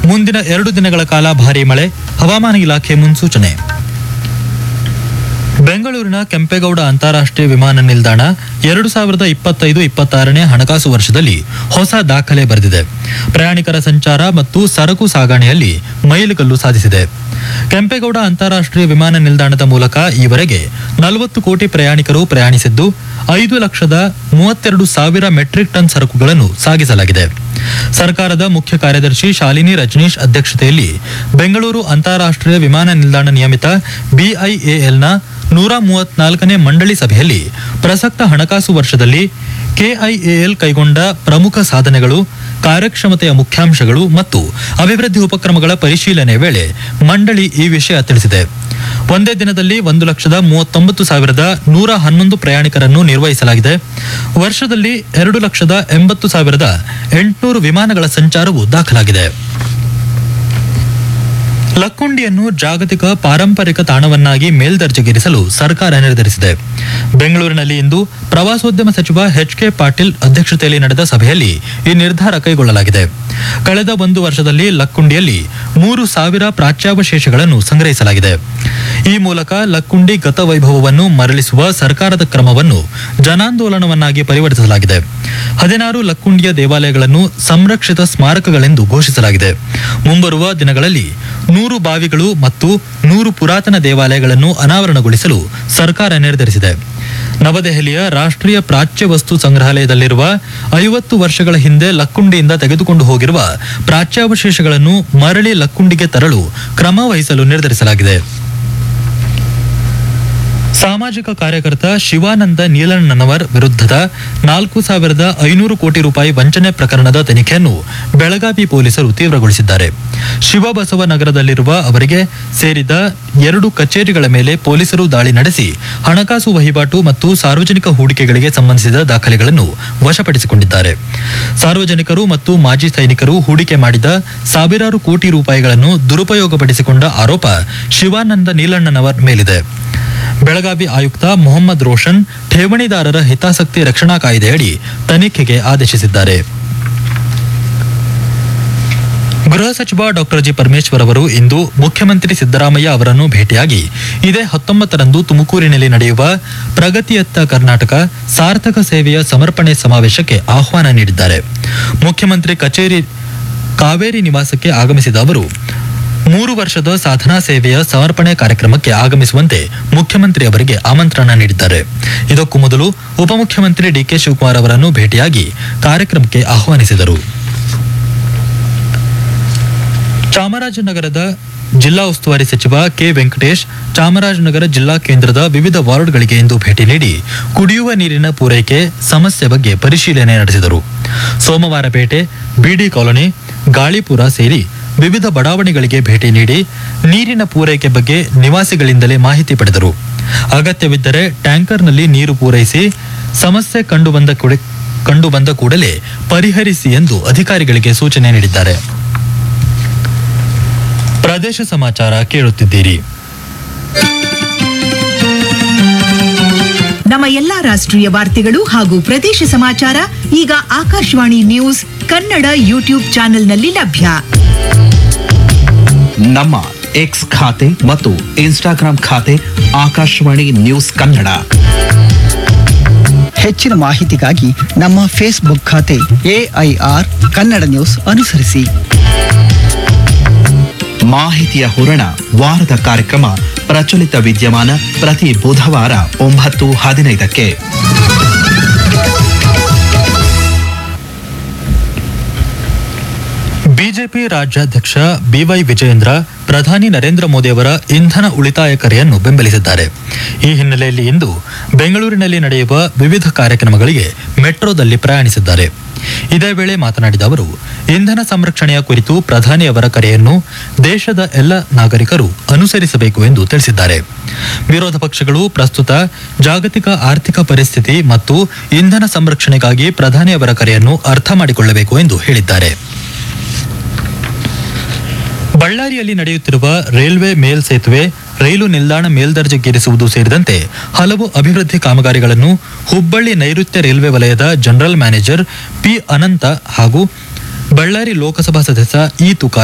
ಮುಂದಿನ ಎರಡು ದಿನಗಳ ಕಾಲ ಭಾರೀ ಮಳೆ ಹವಾಮಾನ ಇಲಾಖೆ ಮುನ್ಸೂಚನೆ ಬೆಂಗಳೂರಿನ ಕೆಂಪೇಗೌಡ ಅಂತಾರಾಷ್ಟ್ರೀಯ ವಿಮಾನ ನಿಲ್ದಾಣ ಎರಡು ಸಾವಿರದ ಇಪ್ಪತ್ತೈದು ಇಪ್ಪತ್ತಾರನೇ ಹಣಕಾಸು ವರ್ಷದಲ್ಲಿ ಹೊಸ ದಾಖಲೆ ಬರೆದಿದೆ ಪ್ರಯಾಣಿಕರ ಸಂಚಾರ ಮತ್ತು ಸರಕು ಸಾಗಣೆಯಲ್ಲಿ ಮೈಲುಗಲ್ಲು ಸಾಧಿಸಿದೆ ಕೆಂಪೇಗೌಡ ಅಂತಾರಾಷ್ಟ್ರೀಯ ವಿಮಾನ ನಿಲ್ದಾಣದ ಮೂಲಕ ಈವರೆಗೆ ನಲವತ್ತು ಕೋಟಿ ಪ್ರಯಾಣಿಕರು ಪ್ರಯಾಣಿಸಿದ್ದು ಐದು ಲಕ್ಷದ ಮೂವತ್ತೆರಡು ಸಾವಿರ ಮೆಟ್ರಿಕ್ ಟನ್ ಸರಕುಗಳನ್ನು ಸಾಗಿಸಲಾಗಿದೆ ಸರ್ಕಾರದ ಮುಖ್ಯ ಕಾರ್ಯದರ್ಶಿ ಶಾಲಿನಿ ರಜನೀಶ್ ಅಧ್ಯಕ್ಷತೆಯಲ್ಲಿ ಬೆಂಗಳೂರು ಅಂತಾರಾಷ್ಟ್ರೀಯ ವಿಮಾನ ನಿಲ್ದಾಣ ನಿಯಮಿತ ಬಿಐಎಎಲ್ನ ನೂರ ಮೂವತ್ನಾಲ್ಕನೇ ಮಂಡಳಿ ಸಭೆಯಲ್ಲಿ ಪ್ರಸಕ್ತ ಹಣಕಾಸು ವರ್ಷದಲ್ಲಿ ಕೆಐಎಎಲ್ ಕೈಗೊಂಡ ಪ್ರಮುಖ ಸಾಧನೆಗಳು ಕಾರ್ಯಕ್ಷಮತೆಯ ಮುಖ್ಯಾಂಶಗಳು ಮತ್ತು ಅಭಿವೃದ್ಧಿ ಉಪಕ್ರಮಗಳ ಪರಿಶೀಲನೆ ವೇಳೆ ಮಂಡಳಿ ಈ ವಿಷಯ ತಿಳಿಸಿದೆ ಒಂದೇ ದಿನದಲ್ಲಿ ಒಂದು ಲಕ್ಷದ ಮೂವತ್ತೊಂಬತ್ತು ಸಾವಿರದ ನೂರ ಹನ್ನೊಂದು ಪ್ರಯಾಣಿಕರನ್ನು ನಿರ್ವಹಿಸಲಾಗಿದೆ ವರ್ಷದಲ್ಲಿ ಎರಡು ಲಕ್ಷದ ಎಂಬತ್ತು ಸಾವಿರದ ಎಂಟುನೂರು ವಿಮಾನಗಳ ಸಂಚಾರವು ದಾಖಲಾಗಿದೆ ಲಕ್ಕುಂಡಿಯನ್ನು ಜಾಗತಿಕ ಪಾರಂಪರಿಕ ತಾಣವನ್ನಾಗಿ ಮೇಲ್ದರ್ಜೆಗೇರಿಸಲು ಸರ್ಕಾರ ನಿರ್ಧರಿಸಿದೆ ಬೆಂಗಳೂರಿನಲ್ಲಿ ಇಂದು ಪ್ರವಾಸೋದ್ಯಮ ಸಚಿವ ಎಚ್ ಕೆ ಪಾಟೀಲ್ ಅಧ್ಯಕ್ಷತೆಯಲ್ಲಿ ನಡೆದ ಸಭೆಯಲ್ಲಿ ಈ ನಿರ್ಧಾರ ಕೈಗೊಳ್ಳಲಾಗಿದೆ ಕಳೆದ ಒಂದು ವರ್ಷದಲ್ಲಿ ಲಕ್ಕುಂಡಿಯಲ್ಲಿ ಮೂರು ಸಾವಿರ ಪ್ರಾಚ್ಯಾವಶೇಷಗಳನ್ನು ಸಂಗ್ರಹಿಸಲಾಗಿದೆ ಈ ಮೂಲಕ ಲಕ್ಕುಂಡಿ ಗತವೈಭವವನ್ನು ಮರಳಿಸುವ ಸರ್ಕಾರದ ಕ್ರಮವನ್ನು ಜನಾಂದೋಲನವನ್ನಾಗಿ ಪರಿವರ್ತಿಸಲಾಗಿದೆ ಹದಿನಾರು ಲಕ್ಕುಂಡಿಯ ದೇವಾಲಯಗಳನ್ನು ಸಂರಕ್ಷಿತ ಸ್ಮಾರಕಗಳೆಂದು ಘೋಷಿಸಲಾಗಿದೆ ಮುಂಬರುವ ದಿನಗಳಲ್ಲಿ ನೂರು ಬಾವಿಗಳು ಮತ್ತು ನೂರು ಪುರಾತನ ದೇವಾಲಯಗಳನ್ನು ಅನಾವರಣಗೊಳಿಸಲು ಸರ್ಕಾರ ನಿರ್ಧರಿಸಿದೆ ನವದೆಹಲಿಯ ರಾಷ್ಟ್ರೀಯ ಪ್ರಾಚ್ಯ ವಸ್ತು ಸಂಗ್ರಹಾಲಯದಲ್ಲಿರುವ ಐವತ್ತು ವರ್ಷಗಳ ಹಿಂದೆ ಲಕ್ಕುಂಡಿಯಿಂದ ತೆಗೆದುಕೊಂಡು ಹೋಗಿರುವ ಪ್ರಾಚ್ಯಾವಶೇಷಗಳನ್ನು ಮರಳಿ ಲಕ್ಕುಂಡಿಗೆ ತರಲು ಕ್ರಮ ವಹಿಸಲು ನಿರ್ಧರಿಸಲಾಗಿದೆ ಸಾಮಾಜಿಕ ಕಾರ್ಯಕರ್ತ ಶಿವಾನಂದ ನೀಲಣ್ಣನವರ್ ವಿರುದ್ಧದ ನಾಲ್ಕು ಸಾವಿರದ ಐನೂರು ಕೋಟಿ ರೂಪಾಯಿ ವಂಚನೆ ಪ್ರಕರಣದ ತನಿಖೆಯನ್ನು ಬೆಳಗಾವಿ ಪೊಲೀಸರು ತೀವ್ರಗೊಳಿಸಿದ್ದಾರೆ ಶಿವಬಸವ ನಗರದಲ್ಲಿರುವ ಅವರಿಗೆ ಸೇರಿದ ಎರಡು ಕಚೇರಿಗಳ ಮೇಲೆ ಪೊಲೀಸರು ದಾಳಿ ನಡೆಸಿ ಹಣಕಾಸು ವಹಿವಾಟು ಮತ್ತು ಸಾರ್ವಜನಿಕ ಹೂಡಿಕೆಗಳಿಗೆ ಸಂಬಂಧಿಸಿದ ದಾಖಲೆಗಳನ್ನು ವಶಪಡಿಸಿಕೊಂಡಿದ್ದಾರೆ ಸಾರ್ವಜನಿಕರು ಮತ್ತು ಮಾಜಿ ಸೈನಿಕರು ಹೂಡಿಕೆ ಮಾಡಿದ ಸಾವಿರಾರು ಕೋಟಿ ರೂಪಾಯಿಗಳನ್ನು ದುರುಪಯೋಗಪಡಿಸಿಕೊಂಡ ಆರೋಪ ಶಿವಾನಂದ ನೀಲಣ್ಣನವರ್ ಮೇಲಿದೆ ಬೆಳಗಾವಿ ಆಯುಕ್ತ ಮೊಹಮ್ಮದ್ ರೋಷನ್ ಠೇವಣಿದಾರರ ಹಿತಾಸಕ್ತಿ ರಕ್ಷಣಾ ಕಾಯ್ದೆಯಡಿ ತನಿಖೆಗೆ ಆದೇಶಿಸಿದ್ದಾರೆ ಗೃಹ ಸಚಿವ ಡಾಕ್ಟರ್ ಜಿ ಪರಮೇಶ್ವರ್ ಅವರು ಇಂದು ಮುಖ್ಯಮಂತ್ರಿ ಸಿದ್ದರಾಮಯ್ಯ ಅವರನ್ನು ಭೇಟಿಯಾಗಿ ಇದೇ ಹತ್ತೊಂಬತ್ತರಂದು ತುಮಕೂರಿನಲ್ಲಿ ನಡೆಯುವ ಪ್ರಗತಿಯತ್ತ ಕರ್ನಾಟಕ ಸಾರ್ಥಕ ಸೇವೆಯ ಸಮರ್ಪಣೆ ಸಮಾವೇಶಕ್ಕೆ ಆಹ್ವಾನ ನೀಡಿದ್ದಾರೆ ಮುಖ್ಯಮಂತ್ರಿ ಕಚೇರಿ ಕಾವೇರಿ ನಿವಾಸಕ್ಕೆ ಆಗಮಿಸಿದ ಅವರು ಮೂರು ವರ್ಷದ ಸಾಧನಾ ಸೇವೆಯ ಸಮರ್ಪಣೆ ಕಾರ್ಯಕ್ರಮಕ್ಕೆ ಆಗಮಿಸುವಂತೆ ಮುಖ್ಯಮಂತ್ರಿ ಅವರಿಗೆ ಆಮಂತ್ರಣ ನೀಡಿದ್ದಾರೆ ಇದಕ್ಕೂ ಮೊದಲು ಉಪಮುಖ್ಯಮಂತ್ರಿ ಡಿಕೆ ಶಿವಕುಮಾರ್ ಅವರನ್ನು ಭೇಟಿಯಾಗಿ ಕಾರ್ಯಕ್ರಮಕ್ಕೆ ಆಹ್ವಾನಿಸಿದರು ಚಾಮರಾಜನಗರದ ಜಿಲ್ಲಾ ಉಸ್ತುವಾರಿ ಸಚಿವ ಕೆ ವೆಂಕಟೇಶ್ ಚಾಮರಾಜನಗರ ಜಿಲ್ಲಾ ಕೇಂದ್ರದ ವಿವಿಧ ವಾರ್ಡ್ಗಳಿಗೆ ಇಂದು ಭೇಟಿ ನೀಡಿ ಕುಡಿಯುವ ನೀರಿನ ಪೂರೈಕೆ ಸಮಸ್ಯೆ ಬಗ್ಗೆ ಪರಿಶೀಲನೆ ನಡೆಸಿದರು ಸೋಮವಾರಪೇಟೆ ಬಿಡಿ ಕಾಲೋನಿ ಗಾಳಿಪುರ ಸೇರಿ ವಿವಿಧ ಬಡಾವಣೆಗಳಿಗೆ ಭೇಟಿ ನೀಡಿ ನೀರಿನ ಪೂರೈಕೆ ಬಗ್ಗೆ ನಿವಾಸಿಗಳಿಂದಲೇ ಮಾಹಿತಿ ಪಡೆದರು ಅಗತ್ಯವಿದ್ದರೆ ಟ್ಯಾಂಕರ್ನಲ್ಲಿ ನೀರು ಪೂರೈಸಿ ಸಮಸ್ಯೆ ಕಂಡುಬಂದ ಕೂಡ- ಕಂಡುಬಂದ ಕೂಡಲೇ ಪರಿಹರಿಸಿ ಎಂದು ಅಧಿಕಾರಿಗಳಿಗೆ ಸೂಚನೆ ನೀಡಿದ್ದಾರೆ ಪ್ರದೇಶ ಸಮಾಚಾರ ಕೇಳುತ್ತಿದ್ದೀರಿ ನಮ್ಮ ಎಲ್ಲಾ ರಾಷ್ಟ್ರೀಯ ವಾರ್ತೆಗಳು ಹಾಗೂ ಪ್ರದೇಶ ಸಮಾಚಾರ ಈಗ ಆಕಾಶವಾಣಿ ನ್ಯೂಸ್ ಕನ್ನಡ ಯೂಟ್ಯೂಬ್ ಚಾನೆಲ್ನಲ್ಲಿ ಲಭ್ಯ ನಮ್ಮ ಎಕ್ಸ್ ಖಾತೆ ಮತ್ತು ಇನ್ಸ್ಟಾಗ್ರಾಂ ಖಾತೆ ಆಕಾಶವಾಣಿ ನ್ಯೂಸ್ ಕನ್ನಡ ಹೆಚ್ಚಿನ ಮಾಹಿತಿಗಾಗಿ ನಮ್ಮ ಫೇಸ್ಬುಕ್ ಖಾತೆ ಎಐಆರ್ ಕನ್ನಡ ನ್ಯೂಸ್ ಅನುಸರಿಸಿ ಮಾಹಿತಿಯ ಹೂರಣ ವಾರದ ಕಾರ್ಯಕ್ರಮ ಪ್ರಚಲಿತ ವಿದ್ಯಮಾನ ಪ್ರತಿ ಬುಧವಾರ ಒಂಬತ್ತು ಹದಿನೈದಕ್ಕೆ ಬಿಜೆಪಿ ರಾಜ್ಯಾಧ್ಯಕ್ಷ ಬಿವೈ ವಿಜಯೇಂದ್ರ ಪ್ರಧಾನಿ ನರೇಂದ್ರ ಮೋದಿ ಅವರ ಇಂಧನ ಉಳಿತಾಯ ಕರೆಯನ್ನು ಬೆಂಬಲಿಸಿದ್ದಾರೆ ಈ ಹಿನ್ನೆಲೆಯಲ್ಲಿ ಇಂದು ಬೆಂಗಳೂರಿನಲ್ಲಿ ನಡೆಯುವ ವಿವಿಧ ಕಾರ್ಯಕ್ರಮಗಳಿಗೆ ಮೆಟ್ರೋದಲ್ಲಿ ಪ್ರಯಾಣಿಸಿದ್ದಾರೆ ಇದೇ ವೇಳೆ ಮಾತನಾಡಿದ ಅವರು ಇಂಧನ ಸಂರಕ್ಷಣೆಯ ಕುರಿತು ಪ್ರಧಾನಿ ಅವರ ಕರೆಯನ್ನು ದೇಶದ ಎಲ್ಲ ನಾಗರಿಕರು ಅನುಸರಿಸಬೇಕು ಎಂದು ತಿಳಿಸಿದ್ದಾರೆ ವಿರೋಧ ಪಕ್ಷಗಳು ಪ್ರಸ್ತುತ ಜಾಗತಿಕ ಆರ್ಥಿಕ ಪರಿಸ್ಥಿತಿ ಮತ್ತು ಇಂಧನ ಸಂರಕ್ಷಣೆಗಾಗಿ ಪ್ರಧಾನಿ ಅವರ ಕರೆಯನ್ನು ಅರ್ಥ ಮಾಡಿಕೊಳ್ಳಬೇಕು ಎಂದು ಹೇಳಿದ್ದಾರೆ ಬಳ್ಳಾರಿಯಲ್ಲಿ ನಡೆಯುತ್ತಿರುವ ರೈಲ್ವೆ ಮೇಲ್ ಸೇತುವೆ ರೈಲು ನಿಲ್ದಾಣ ಮೇಲ್ದರ್ಜೆಗೇರಿಸುವುದು ಸೇರಿದಂತೆ ಹಲವು ಅಭಿವೃದ್ಧಿ ಕಾಮಗಾರಿಗಳನ್ನು ಹುಬ್ಬಳ್ಳಿ ನೈಋತ್ಯ ರೈಲ್ವೆ ವಲಯದ ಜನರಲ್ ಮ್ಯಾನೇಜರ್ ಪಿ ಅನಂತ ಹಾಗೂ ಬಳ್ಳಾರಿ ಲೋಕಸಭಾ ಸದಸ್ಯ ಇ ತುಕಾರಾಂ